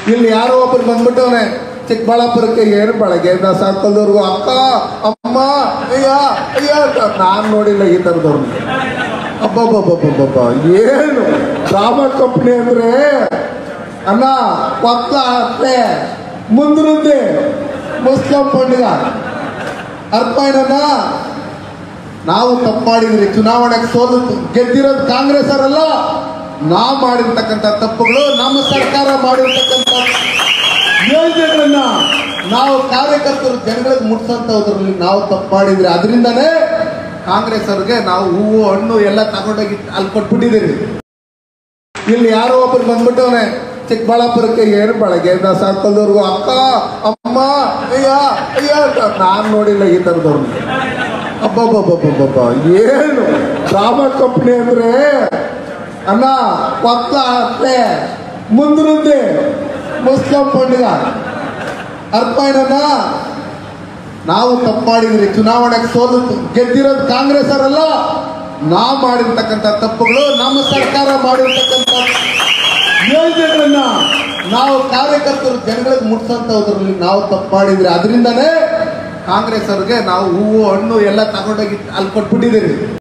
ಇಲ್ಲಿ ಯಾರೋ ಒಬ್ರು ಬಂದ್ಬಿಟ್ಟವನೆ ಚಿಕ್ಕಬಳ್ಳಾಪುರಕ್ಕೆ ಏನು ಬೆಳಗ್ಗೆಯಿಂದ ಸರ್ಕಲ್ದವ್ರಿಗೂ ಅಕ್ಕ ಅಮ್ಮ ಅಯ್ಯ ಅಯ್ಯ ಅಂತ ನಾನ್ ನೋಡಿಲ್ಲ ಈ ಥರದವ್ರನ್ನ ಅಬ್ಬಬ್ಬಬ್ಬಬ್ಬಬ್ಬ ಏನು ಡ್ರಾಮಾ ಕಂಪ್ನಿ ಅಂದ್ರೆ ಅಣ್ಣ ಕೊತ್ತ ಅತ್ತೆ ಮುಂದಿರುದ್ದೆ ಮುಸ್ಲಿಂ ಪಂಡಿಗ ಅರ್ಥ ಏನಣ್ಣ ನಾವು ತಪ್ಪು ಮಾಡಿದ್ರಿ ಚುನಾವಣೆಗೆ ಸೋಲು ಗೆದ್ದಿರೋದು ಕಾಂಗ್ರೆಸ್ ಅವರಲ್ಲ ನಾವು ಮಾಡಿರ್ತಕ್ಕಂಥ ತಪ್ಪುಗಳು ನಮ್ಮ ಸರ್ಕಾರ ಮಾಡಿರ್ತಕ್ಕಂಥ ಯೋಜನೆಗಳನ್ನ ನಾವು ಕಾರ್ಯಕರ್ತರು ಜನಗಳಿಗೆ ಮುಟ್ಸಂತ ಹೋದ್ರಲ್ಲಿ ನಾವು ತಪ್ಪು ಮಾಡಿದ್ರಿ ಅದರಿಂದನೇ ಕಾಂಗ್ರೆಸ್ ಅವ್ರಿಗೆ ನಾವು ಹೂವು ಹಣ್ಣು ಎಲ್ಲ ತಗೊಂಡೋಗಿ ಅಲ್ಲಿ ಕೊಟ್ಬಿಟ್ಟಿದ್ದೀರಿ ಇಲ್ಲಿ ಯಾರೋ ಒಬ್ರು ಬಂದ್ಬಿಟ್ಟವನೆ ಚಿಕ್ಕಬಳ್ಳಾಪುರಕ್ಕೆ ಏನು ಬೆಳಗ್ಗೆಯಿಂದ ಸರ್ಕಲ್ದವ್ರಿಗೂ ಅಕ್ಕ ಅಮ್ಮ ಅಯ್ಯ ಅಯ್ಯ ಅಂತ ನಾನ್ ನೋಡಿಲ್ಲ ಈ ಥರದವ್ರನ್ನ ಅಬ್ಬಬ್ಬಬ್ಬಬ್ಬಬ್ಬ ಏನು ಡ್ರಾಮಾ ಕಂಪ್ನಿ ಅಂದ್ರೆ ಅಣ್ಣ ಕೊತ್ತ ಅತ್ತೆ ಮುಂದಿರುದ್ದೆ ಮುಸ್ಲಿಂ ಪಂಡಿಗ ಅರ್ಥ ಏನಣ್ಣ ನಾವು ತಪ್ಪು ಮಾಡಿದ್ರಿ ಚುನಾವಣೆಗೆ ಸೋಲು ಗೆದ್ದಿರೋದು ಕಾಂಗ್ರೆಸ್ ಅವರಲ್ಲ ನಾವು ಮಾಡಿರ್ತಕ್ಕಂಥ ತಪ್ಪುಗಳು ನಮ್ಮ ಸರ್ಕಾರ ಮಾಡಿರ್ತಕ್ಕಂಥ ಯೋಜನೆಗಳನ್ನ ನಾವು ಕಾರ್ಯಕರ್ತರು ಜನಗಳಿಗೆ ಮುಟ್ಸಂತ ಹೋದ್ರಲ್ಲಿ ನಾವು ತಪ್ಪು ಮಾಡಿದ್ರಿ ಅದರಿಂದನೇ ಕಾಂಗ್ರೆಸ್ ಅವ್ರಿಗೆ ನಾವು ಹೂವು ಹಣ್ಣು ಎಲ್ಲ ತಗೊಂಡೋಗಿ ಅಲ್ಲಿ ಕೊಟ್ಬಿಟ್ಟಿದ್ದೀರಿ